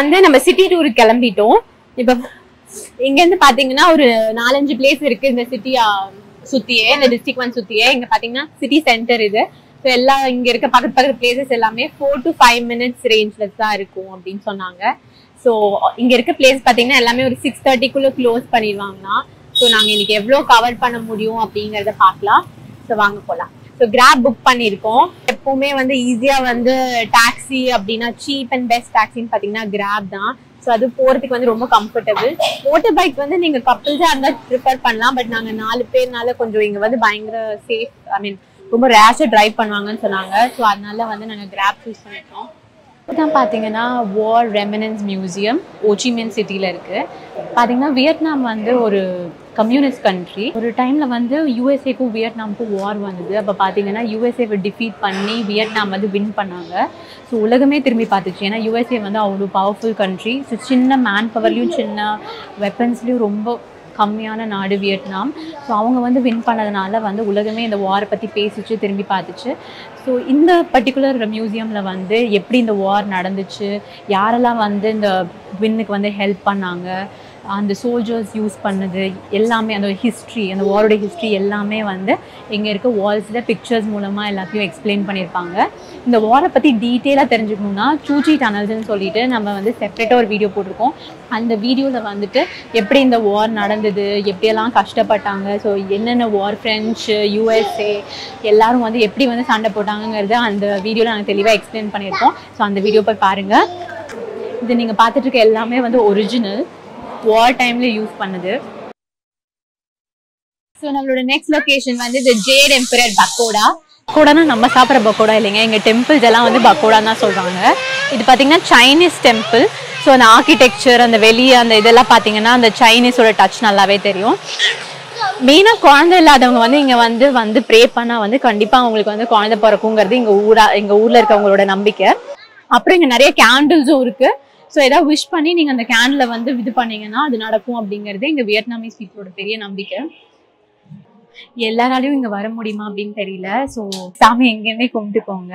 வந்து நம்ம சிட்டி டூருக்கு கிளம்பிட்டோம் இப்ப இங்க இருந்து பாத்தீங்கன்னா ஒரு நாலஞ்சு பிளேஸ் இருக்கு இந்த சிட்டி சுத்தியே இந்த டிஸ்ட்ரிக்ட் ஒன் சுத்தியே இங்க பாத்தீங்கன்னா சிட்டி சென்டர் இது ஸோ எல்லாம் இங்க இருக்க பக்கத்து பக்கத்து பிளேசஸ் எல்லாமே ஃபோர் டு ஃபைவ் மினிட்ஸ் ரேஞ்ச்ல தான் இருக்கும் அப்படின்னு சொன்னாங்க ஸோ இங்க இருக்க பிளேஸ் பாத்தீங்கன்னா எல்லாமே ஒரு சிக்ஸ் தேர்ட்டிக்குள்ள க்ளோஸ் பண்ணிடுவாங்கன்னா ஸோ நாங்க இன்னைக்கு எவ்வளவு கவர் பண்ண முடியும் அப்படிங்கறத பார்க்கலாம் ஸோ வாங்க போலாம் ஸோ கிராப் புக் பண்ணியிருக்கோம் எப்பவுமே வந்து ஈஸியா வந்து டாக்ஸி அப்படின்னா சீப் அண்ட் பெஸ்ட் டாக்ஸின்னு பாத்தீங்கன்னா கிராப் தான் ஸோ அது போறதுக்கு வந்து ரொம்ப கம்ஃபர்டபுள் மோட்டர் பைக் வந்து நீங்க கப்பிள்ஸா இருந்தா ப்ரிஃபர் பண்ணலாம் பட் நாங்க நாலு பேர்னால கொஞ்சம் இங்க வந்து பயங்கர சேஃப் ஐ மீன் ரொம்ப ரேஷா டிரைவ் பண்ணுவாங்கன்னு சொன்னாங்க ஸோ அதனால வந்து நாங்க கிராப் சூஸ் பண்ணிட்டோம் தான் பார்த்தீங்கன்னா வார் ரெமினன்ஸ் மியூசியம் ஓச்சிமியன் சிட்டியில் இருக்குது பார்த்தீங்கன்னா வியட்நாம் வந்து ஒரு கம்யூனிஸ்ட் கண்ட்ரி ஒரு டைமில் வந்து யூஎஸ்ஏக்கும் வியட்நாமுக்கும் வார் வந்தது அப்போ பார்த்தீங்கன்னா யூஎஸ்ஏவை டிஃபீட் பண்ணி வியட்நாம் வந்து வின் பண்ணாங்க ஸோ உலகமே திரும்பி பார்த்துச்சு ஏன்னா யூஎஸ்ஏ வந்து அவ்வளோ பவர்ஃபுல் கண்ட்ரி ஸோ சின்ன மேன் பவர்லேயும் சின்ன வெப்பன்ஸ்லேயும் ரொம்ப கம்மியான நாடு வியட்நாம் ஸோ அவங்க வந்து வின் பண்ணதுனால வந்து உலகமே இந்த வாரை பற்றி பேசிச்சு திரும்பி பார்த்துச்சு ஸோ இந்த பர்டிகுலர் மியூசியமில் வந்து எப்படி இந்த வார் நடந்துச்சு யாரெல்லாம் வந்து இந்த வின்னுக்கு வந்து ஹெல்ப் பண்ணாங்க அந்த சோல்ஜர்ஸ் யூஸ் பண்ணது எல்லாமே அந்த ஹிஸ்ட்ரி அந்த வாரோட ஹிஸ்ட்ரி எல்லாமே வந்து இங்கே இருக்க வால்ஸில் பிக்சர்ஸ் மூலமாக எல்லாத்தையும் எக்ஸ்பிளைன் பண்ணியிருப்பாங்க இந்த வாரை பற்றி டீட்டெயிலாக தெரிஞ்சுக்கணும்னா சூச்சி டனல்ஸ்னு சொல்லிட்டு நம்ம வந்து செப்பரேட்டாக ஒரு வீடியோ போட்டிருக்கோம் அந்த வீடியோவில் வந்துட்டு எப்படி இந்த வார் நடந்தது எப்படியெல்லாம் கஷ்டப்பட்டாங்க ஸோ என்னென்ன வார் ஃப்ரெஞ்சு யூஎஸ்ஏ எல்லாரும் வந்து எப்படி வந்து சண்டை போட்டாங்கங்கிறத அந்த வீடியோவில் நாங்கள் தெளிவாக எக்ஸ்பிளைன் பண்ணியிருக்கோம் ஸோ அந்த வீடியோ போய் பாருங்கள் இது நீங்கள் பார்த்துட்டு இருக்க எல்லாமே வந்து ஒரிஜினல் வார் டைமில் யூஸ் பண்ணது ஸோ நம்மளோட நெக்ஸ்ட் லொகேஷன் வந்து இந்த ஜேட் எம்பரர் பக்கோடா பக்கோடானா நம்ம சாப்பிட்ற பக்கோடா இல்லைங்க எங்கள் டெம்பிள்ஸ் எல்லாம் வந்து பக்கோடான்னு தான் சொல்கிறாங்க இது பார்த்தீங்கன்னா சைனீஸ் டெம்பிள் ஸோ அந்த ஆர்கிடெக்சர் அந்த வெளியே அந்த இதெல்லாம் பார்த்தீங்கன்னா அந்த சைனீஸோட டச் நல்லாவே தெரியும் மெயினாக குழந்தை இல்லாதவங்க வந்து இங்கே வந்து வந்து ப்ரே பண்ணால் வந்து கண்டிப்பாக அவங்களுக்கு வந்து குழந்தை பிறக்குங்கிறது எங்கள் ஊரா எங்கள் ஊரில் இருக்கவங்களோட நம்பிக்கை அப்புறம் இங்கே நிறைய கேண்டில்ஸும் இருக்குது ஸோ ஏதாவது விஷ் பண்ணி நீங்கள் அந்த கேண்டில் வந்து இது பண்ணீங்கன்னா அது நடக்கும் அப்படிங்கிறது எங்கள் வியட்நாமீஸ் பீப்புளோட பெரிய நம்பிக்கை எல்லாராலையும் இங்க வர முடியுமா அப்படின்னு தெரியல சோ சாமி எங்கேயுமே கும்பிட்டுக்கோங்க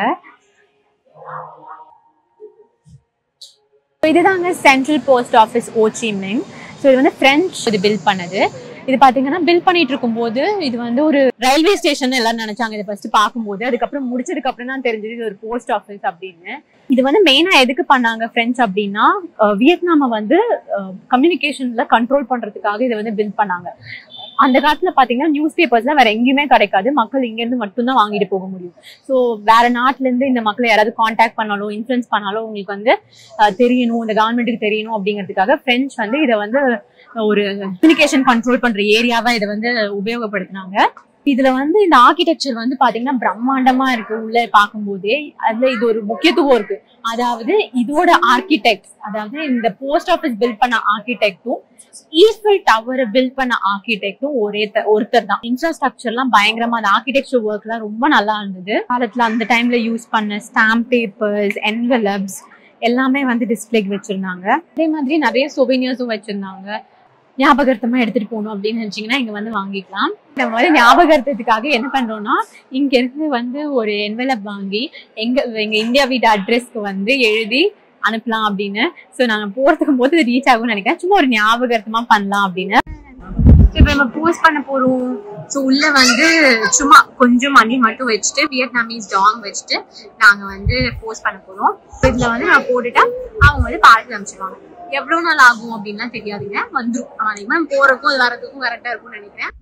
So, இதுதாங்க central post office Ho Chi Minh so இது வந்து பிரெஞ்ச் இது பில் பண்ணது இது பாத்தீங்கன்னா பில் பண்ணிட்டு இருக்கும்போது இது வந்து ஒரு ரயில்வே ஸ்டேஷன் எல்லாரும் நினைச்சாங்க இதை ஃபர்ஸ்ட் பார்க்கும்போது அதுக்கப்புறம் முடிச்சதுக்கு அப்புறம் தான் தெரிஞ்சது இது ஒரு போஸ்ட் ஆஃபீஸ் அப்படின்னு இது வந்து மெயினா எதுக்கு பண்ணாங்க பிரெஞ்ச் அப்படின்னா அஹ், வியட்நாமை வந்து கம்யூனிகேஷன்ல கண்ட்ரோல் பண்றதுக்காக இதை வந்து பில் பண்ணாங்க அந்த காலத்துல பாத்தீங்கன்னா நியூஸ் பேப்பர்ஸ்லாம் வேற எங்கேயுமே கிடைக்காது மக்கள் இங்க இருந்து மட்டும்தான் வாங்கிட்டு போக முடியும் ஸோ வேற நாட்டுல இருந்து இந்த மக்களை யாராவது காண்டாக்ட் பண்ணாலும் இன்ஃபுளுன்ஸ் பண்ணாலும் உங்களுக்கு வந்து அஹ், தெரியணும் இந்த கவர்மெண்ட்டுக்கு தெரியணும் அப்படிங்கிறதுக்காக பிரெஞ்ச் வந்து இதை வந்து ஒரு கம்யூனிகேஷன் கண்ட்ரோல் பண்ற ஏரியாவா இதை வந்து உபயோகப்படுத்தினாங்க இதுல வந்து இந்த ஆர்கிடெக்சர் வந்து பாத்தீங்கன்னா பிரம்மாண்டமா இருக்கு உள்ள பார்க்கும்போதே அதுல இது ஒரு முக்கியத்துவம் இருக்கு அதாவது இதோட ஆர்கிடெக்ட் அதாவது இந்த போஸ்ட் ஆஃபீஸ் பில்ட் பண்ண ஆர்கிடெக்டும் ஈஃபில் டவரை பில்ட் பண்ண ஆர்கிடெக்டும் ஒரே த- ஒருத்தர் தான் இன்ஃப்ராஸ்ட்ரக்சர்லாம் பயங்கரமா அந்த ஆர்கிடெக்சர் ஒர்க்லாம் ரொம்ப நல்லா இருந்தது காலத்துல அந்த டைம்ல யூஸ் பண்ண ஸ்டாம்ப் பேப்பர்ஸ் என்வலப்ஸ் எல்லாமே வந்து டிஸ்பிளேக்கு வச்சிருந்தாங்க அதே மாதிரி நிறைய சொவினியர்ஸும் வச்சிருந்தாங்க ஞாபகார்த்தமா எடுத்துட்டு போகணும் அப்படின்னு நினைச்சீங்கன்னா இங்க வந்து வாங்கிக்கலாம் நம்ம வந்து ஞாபகார்த்தத்துக்காக என்ன பண்றோம்னா இங்க இருந்து வந்து ஒரு என்வலப் வாங்கி எங்க எங்க இந்தியா வீட்டு அட்ரஸ்க்கு வந்து எழுதி அனுப்பலாம் அப்படின்னு ஸோ நாங்க போறதுக்கு போது ரீச் ஆகும்னு நினைக்கிறேன் சும்மா ஒரு ஞாபகார்த்தமா பண்ணலாம் அப்படின்னு இப்போ நம்ம போஸ்ட் பண்ண போறோம் ஸோ உள்ள வந்து சும்மா கொஞ்சம் மணி மட்டும் வச்சுட்டு வியட்நாமீஸ் டாங் வச்சுட்டு நாங்க வந்து போஸ்ட் பண்ண போறோம் இதுல வந்து நான் போட்டுட்டா அவங்க வந்து பார்த்து அனுப்பிச்சிருவாங்க எவ்வளவு நாள் ஆகும் அப்படின்லாம் தெரியாதுங்க வந்துரும் அதிகமா போறதுக்கும் அது வரதுக்கும் கரெக்டா இருக்கும்னு நினைக்கிறேன்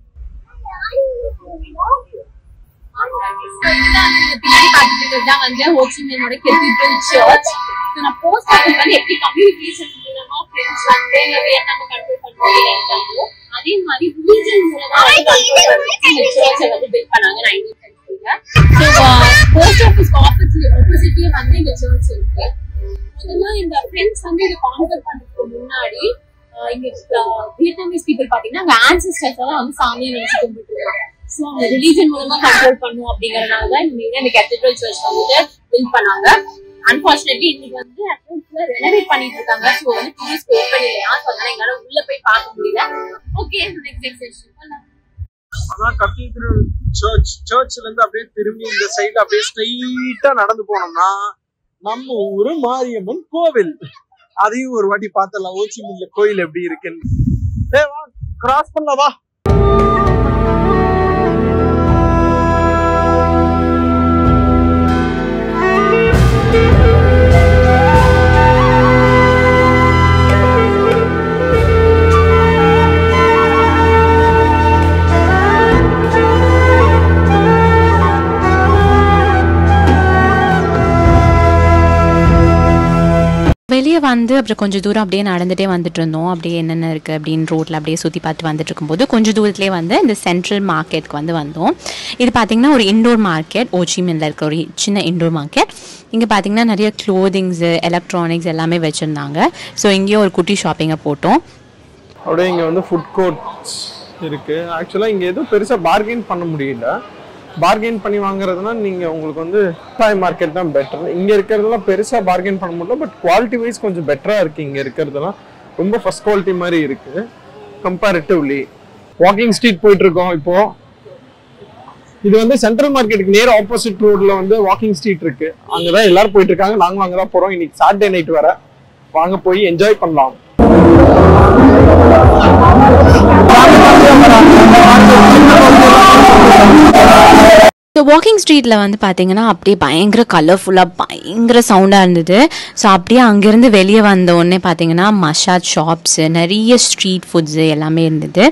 பின்னாடி பார்த்துட்டு தான் வந்து ஹோச்சிமினோட கெத்திட்ரல் சர்ச் நான் போஸ்ட் ஆஃபீஸ் வந்து எப்படி கம்யூனிகேஷன் மூலமா ஃப்ரெண்ட்ஸ் வந்து வியட்நாம கண்ட்ரோல் பண்ணுவோம் நினைச்சாங்களோ அதே மாதிரி ரிலீஜன் மூலமா வந்து control பண்றதுக்கு இந்த சர்ச்சை வந்து பில்ட் பண்ணாங்க நைன்டீன் சென்ச்சுரியில ஸோ போஸ்ட் ஆஃபீஸ் ஆப்போசிட் ஆப்போசிட்லயே வந்து இந்த சர்ச் இருக்கு முதல்ல இந்த ஃப்ரெண்ட்ஸ் வந்து இதை கான்கர் பண்றதுக்கு முன்னாடி ஆஹ் இங்க ஆஹ் வியட்நாமீஸ் பீப்புள் பாத்தீங்கன்னா அங்க ஆன்சிஸ்டர்ஸ் எல்லாம் வந்து சாமியை நினைச்சு கும்பிட்டு இருக்காங்க ஸோ அவங்க ரிலீஜன் மூலமா கண்ட்ரோல் பண்ணும் அப்படிங்கறதுனால தான் இந்த மெயினா இந்த கேத்தட்ரல் சர்ச் வந்துட்டு பில்ட் பண்ணாங்க அன்பார்ச்சுனேட்லி இன்னைக்கு வந்து ரெனோவேட் பண்ணிட்டு இருக்காங்க ஸோ வந்து டூரிஸ்ட் ஓப்பன் இல்லையா ஸோ அதனால எங்களால உள்ள போய் பார்க்க முடியல ஓகே நெக்ஸ்ட் செக்ஷன் அதான் கத்தீட்ரல் சர்ச் சர்ச்ல இருந்து அப்படியே திரும்பி இந்த சைடுல அப்படியே ஸ்ட்ரைட்டா நடந்து போனோம்னா நம்ம ஊரு மாரியம்மன் கோவில் அதையும் ஒரு வாட்டி பார்த்தலாம் ஓச்சி மில்ல கோயில் எப்படி இருக்குன்னு ஏ வா கிராஸ் பண்ணல வா வெளியே வந்து அப்புறம் கொஞ்சம் தூரம் அப்படியே நடந்துட்டே வந்துட்டு இருந்தோம் அப்படியே என்னென்ன இருக்குது அப்படின்னு ரோட்டில் அப்படியே சுற்றி பார்த்து வந்துட்டு இருக்கும்போது கொஞ்சம் தூரத்துலேயே வந்து இந்த சென்ட்ரல் மார்க்கெட்டுக்கு வந்து வந்தோம் இது பார்த்திங்கன்னா ஒரு இண்டோர் மார்க்கெட் ஓச்சிமின்ல இருக்க ஒரு சின்ன இண்டோர் மார்க்கெட் இங்கே பார்த்தீங்கன்னா நிறைய க்ளோதிங்ஸு எலக்ட்ரானிக்ஸ் எல்லாமே வச்சுருந்தாங்க ஸோ இங்கேயும் ஒரு குட்டி ஷாப்பிங்கை போட்டோம் அப்படியே இங்க வந்து ஃபுட் கோர்ட்ஸ் இருக்கு ஆக்சுவலா இங்க எதுவும் பெருசா பார்கெயின் பண்ண முடியல பார்கெயின் பண்ணி வாங்குறதுனா நீங்க உங்களுக்கு வந்து சாய் மார்க்கெட் தான் பெட்டர் இங்க இருக்கிறதெல்லாம் பெருசா பார்கெயின் பண்ண முடியல பட் குவாலிட்டி வைஸ் கொஞ்சம் பெட்டரா இருக்கு இங்க இருக்கிறதெல்லாம் ரொம்ப ஃபர்ஸ்ட் குவாலிட்டி மாதிரி இருக்கு கம்பேரிட்டிவ்லி வாக்கிங் ஸ்ட்ரீட் போயிட்டு இருக்கோம் இப்போ இது வந்து சென்ட்ரல் மார்க்கெட்டுக்கு நேர் ஆப்போசிட் ரோட்ல வந்து வாக்கிங் ஸ்ட்ரீட் இருக்கு அங்கதான் எல்லாரும் போயிட்டு இருக்காங்க நாங்களும் அங்கதான் போறோம் இன்னைக்கு சாட்டர்டே நைட் வர வாங்க போய் என்ஜாய் பண்ணலாம் ஸோ வாக்கிங் ஸ்ட்ரீட்டில் வந்து பார்த்தீங்கன்னா அப்படியே பயங்கர கலர்ஃபுல்லாக பயங்கர சவுண்டாக இருந்தது ஸோ அப்படியே அங்கேருந்து வெளியே வந்த உடனே பார்த்தீங்கன்னா மஷாத் ஷாப்ஸு நிறைய ஸ்ட்ரீட் ஃபுட்ஸு எல்லாமே இருந்தது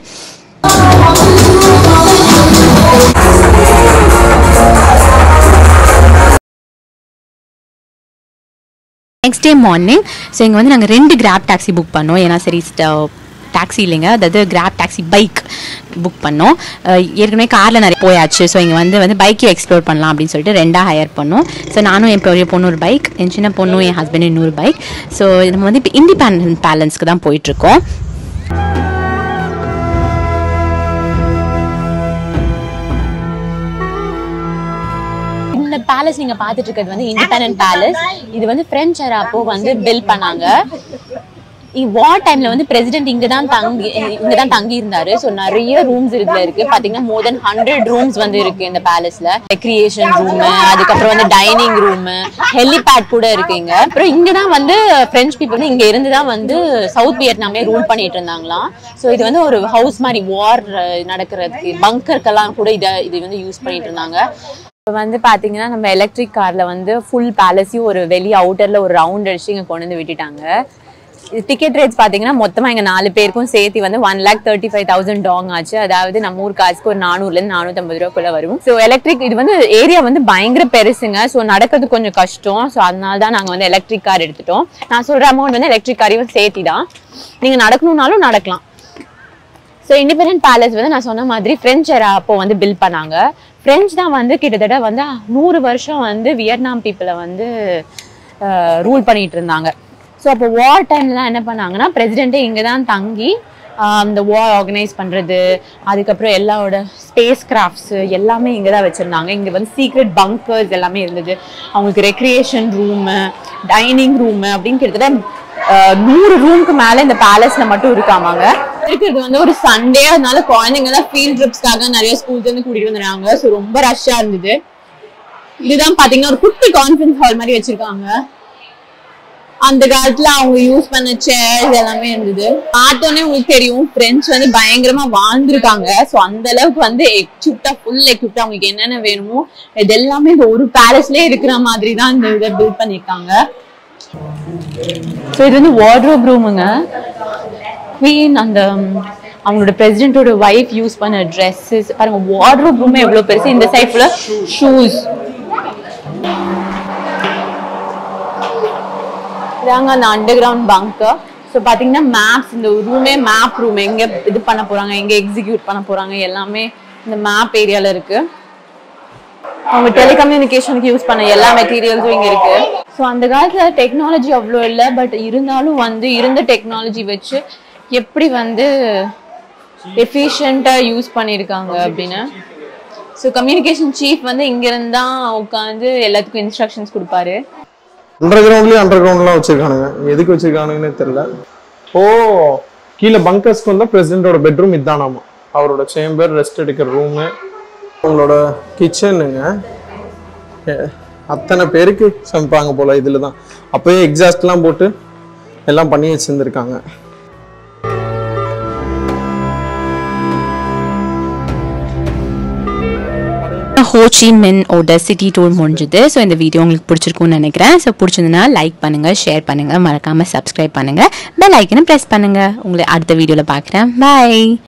நெக்ஸ்ட் டே மார்னிங் ஸோ இங்கே வந்து நாங்கள் ரெண்டு கிராப் டாக்ஸி புக் பண்ணோம் ஏன்னா சரி டாக்ஸி இல்லைங்க அதாவது கிராப் டாக்ஸி பைக் புக் பண்ணோம் அஹ் ஏற்கனவே காரில் நிறைய போயாச்சு ஸோ இங்கே வந்து வந்து பைக்கே எக்ஸ்ப்ளோர் பண்ணலாம் அப்படின்னு சொல்லிட்டு ரெண்டாக ஹையர் பண்ணோம் ஸோ நானும் என் பெரிய பொண்ணு ஒரு பைக் என் சின்ன பொண்ணும் என் ஹஸ்பண்ட் இன்னொரு பைக் ஸோ நம்ம வந்து இப்போ இண்டிபெண்டன்ட் பேலன்ஸ்க்கு தான் போயிட்டுருக்கோம் இந்த பேலஸ் நீங்க பாத்துட்டு இருக்கிறது வந்து இண்டிபெண்டன்ட் பேலஸ் இது வந்து பிரெஞ்சு era அப்போ வந்து பில்ட் பண்ணாங்க வார் டைம்ல வந்து பிரசிடென்ட் இங்க தான் தங்கி இங்க தான் தங்கி இருந்தாரு ஸோ நிறைய ரூம்ஸ் இதுல இருக்கு பாத்தீங்கன்னா மோர் தென் ஹண்ட்ரட் ரூம்ஸ் வந்து இருக்கு இந்த பேலஸ்ல ரெக்ரியேஷன் ரூம் அதுக்கப்புறம் வந்து டைனிங் ரூம் ஹெலிபேட் கூட இருக்கு இங்க அப்புறம் இங்க தான் வந்து பிரெஞ்சு பீப்புள் வந்து இங்க இருந்து தான் வந்து சவுத் வியட்நாமே ரூல் பண்ணிட்டு இருந்தாங்களாம் ஸோ இது வந்து ஒரு ஹவுஸ் மாதிரி வார் நடக்கிறதுக்கு பங்கருக்கெல்லாம் கூட இதை இது வந்து யூஸ் பண்ணிட்டு இருந்தாங்க இப்போ வந்து பாத்தீங்கன்னா நம்ம எலக்ட்ரிக் கார்ல வந்து ஃபுல் பேலஸையும் ஒரு வெளியே அவுட்டர்ல ஒரு ரவுண்ட் அடிச்சு இங்க கொண்டு வந்து விட்டுட்டாங்க டிக்கெட் ரேட்ஸ் பாத்தீங்கன்னா மொத்தமா எங்க நாலு பேருக்கும் சேர்த்து வந்து one lakh thirty five thousand dong ஆச்சு அதாவது நம்ம ஊர் காசுக்கு ஒரு நானூறுல இருந்து நானூத்தம்பது ரூபாய்க்குள்ள வரும் ஸோ எலக்ட்ரிக் இது வந்து ஏரியா வந்து பயங்கர பெருசுங்க ஸோ நடக்கிறது கொஞ்சம் கஷ்டம் ஸோ அதனால தான் நாங்க வந்து எலக்ட்ரிக் கார் எடுத்துட்டோம் நான் சொல்ற அமௌண்ட் வந்து எலக்ட்ரிக் காரையும் சேர்த்தி தான் நீங்க நடக்கணும்னாலும் நடக்கலாம் ஸோ இண்டிபெண்டன்ட் பேலஸ் வந்து நான் சொன்ன மாதிரி பிரெஞ்சு era அப்போ வந்து பில்ட் பண்ணாங்க பிரெஞ்சு தான் வந்து கிட்டத்தட்ட வந்து நூறு வருஷம் வந்து வியட்நாம் பீப்புளை வந்து ரூல் பண்ணிட்டு இருந்தாங்க ஸோ அப்போ வார் டைம்லாம் என்ன பண்ணாங்கன்னா பிரசிடென்ட்டே இங்கே தான் தங்கி ஆஹ் இந்த வார் ஆர்கனைஸ் பண்ணுறது அதுக்கப்புறம் எல்லாரோட ஸ்பேஸ் கிராஃப்ட்ஸ் எல்லாமே இங்கே தான் வச்சுருந்தாங்க இங்கே வந்து சீக்ரெட் பங்கர்ஸ் எல்லாமே இருந்தது அவங்களுக்கு ரெக்ரியேஷன் ரூமு டைனிங் ரூமு அப்படின்னு கிட்டத்தட்ட ஆஹ் நூறு ரூமுக்கு மேல இந்த பேலஸ்ல மட்டும் இருக்காமாங்க இருக்கிறது வந்து ஒரு சண்டே அதனால குழந்தைங்க எல்லாம் ஃபீல்ட் ட்ரிப்ஸ்க்காக நிறைய ஸ்கூல்ஸ் வந்து கூட்டிட்டு வந்துடுறாங்க ஸோ ரொம்ப ரஷ்ஷா இருந்தது இதுதான் பாத்தீங்கன்னா ஒரு குட்டி கான்ஃபரன்ஸ் ஹால் மாதிரி வச்சிருக்காங்க அந்த காலத்துல அவங்க யூஸ் பண்ண சேர்ஸ் எல்லாமே இருந்தது பார்த்தோன்னே உங்களுக்கு தெரியும் பிரெஞ்சு வந்து பயங்கரமா வாழ்ந்திருக்காங்க ஸோ அந்த அளவுக்கு வந்து எக்யூப்டா ஃபுல் எக்யூப்டா அவங்களுக்கு என்னென்ன வேணுமோ இது எல்லாமே இந்த ஒரு பேலஸ்லயே இருக்கிற மாதிரி தான் இந்த இதை பில்ட் பண்ணியிருக்காங்க ஸோ இது வந்து வார்ட்ரோப் ரூமுங்க குவீன் அந்த ம், அவங்களோட பிரசிடென்ட்டோட ஒய்ஃப் யூஸ் பண்ண ட்ரெஸ்ஸஸ் பாருங்க வார்ட்ரோப் ரூமே எவ்வளோ பெருசு இந்த சைட் ஃபுல்லாக ஷூஸ் இதாங்க அந்த அண்டர் கிரவுண்ட் பங்கர் ஸோ பார்த்தீங்கன்னா மேப்ஸ் இந்த ரூமே மேப் ரூம் எங்கே இது பண்ண போகிறாங்க எங்கே எக்ஸிக்யூட் பண்ண போகிறாங்க எல்லாமே இந்த மேப் ஏரியாவில் இருக்குது அவங்க டெலிகம்யூனிகேஷனுக்கு யூஸ் பண்ண எல்லா மெட்டீரியல்ஸும் இங்க இருக்கு ஸோ அந்த காலத்துல டெக்னாலஜி அவ்வளோ இல்லை பட் இருந்தாலும் வந்து இருந்த டெக்னாலஜி வச்சு எப்படி வந்து எஃபிஷியண்டா யூஸ் பண்ணியிருக்காங்க அப்படின்னு ஸோ கம்யூனிகேஷன் சீஃப் வந்து இங்க இருந்து தான் உட்காந்து எல்லாத்துக்கும் இன்ஸ்ட்ரக்ஷன்ஸ் கொடுப்பாரு அண்டர் கிரவுண்ட்லயும் அண்டர் கிரவுண்ட்லாம் வச்சிருக்கானுங்க எதுக்கு வச்சிருக்கானுங்கன்னு தெரியல ஓ கீழே பங்கர்ஸ்க்கு வந்தா பிரசிடென்டோட பெட்ரூம் இதானாமா அவரோட சேம்பர் ரெஸ்ட் எடுக்கிற ரூமு அவங்களோட கிச்சனுங்க அத்தனை பேருக்கு சமைப்பாங்க போல இதில் தான் அப்போயே எக்ஸாஸ்ட்லாம் போட்டு எல்லாம் பண்ணி வச்சுருந்துருக்காங்க ஹோச்சி மின் ஓட சிட்டி டூர் முடிஞ்சுது ஸோ இந்த வீடியோ உங்களுக்கு பிடிச்சிருக்கும்னு நினைக்கிறேன் ஸோ பிடிச்சிருந்ததுன்னா லைக் பண்ணுங்க ஷேர் பண்ணுங்க மறக்காம சப்ஸ்கிரைப் பண்ணுங்க பெல் ஐக்கனை ப்ரெஸ் பண்ணுங்க உங்களை அடுத்த வீடியோவில் பார்க்குறேன் பை